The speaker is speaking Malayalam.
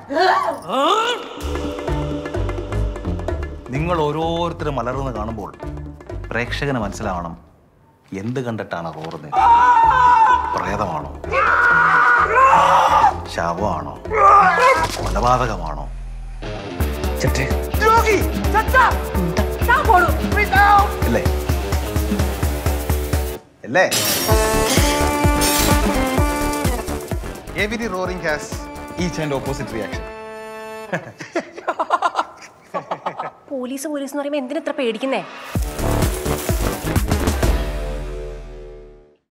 നിങ്ങൾ ഓരോരുത്തരും മലർന്ന് കാണുമ്പോൾ പ്രേക്ഷകന് മനസ്സിലാവണം എന്ത് കണ്ടിട്ടാണ് റോറുന്നത് പ്രേതമാണോ ശവമാണോ കൊലപാതകമാണോ അല്ലേ അല്ലേ Every roaring has each and opposite reaction. Police police എന്ന് പറയുമ്പോ എന്തിനാ ഇത്ര പേടിക്കുന്നേ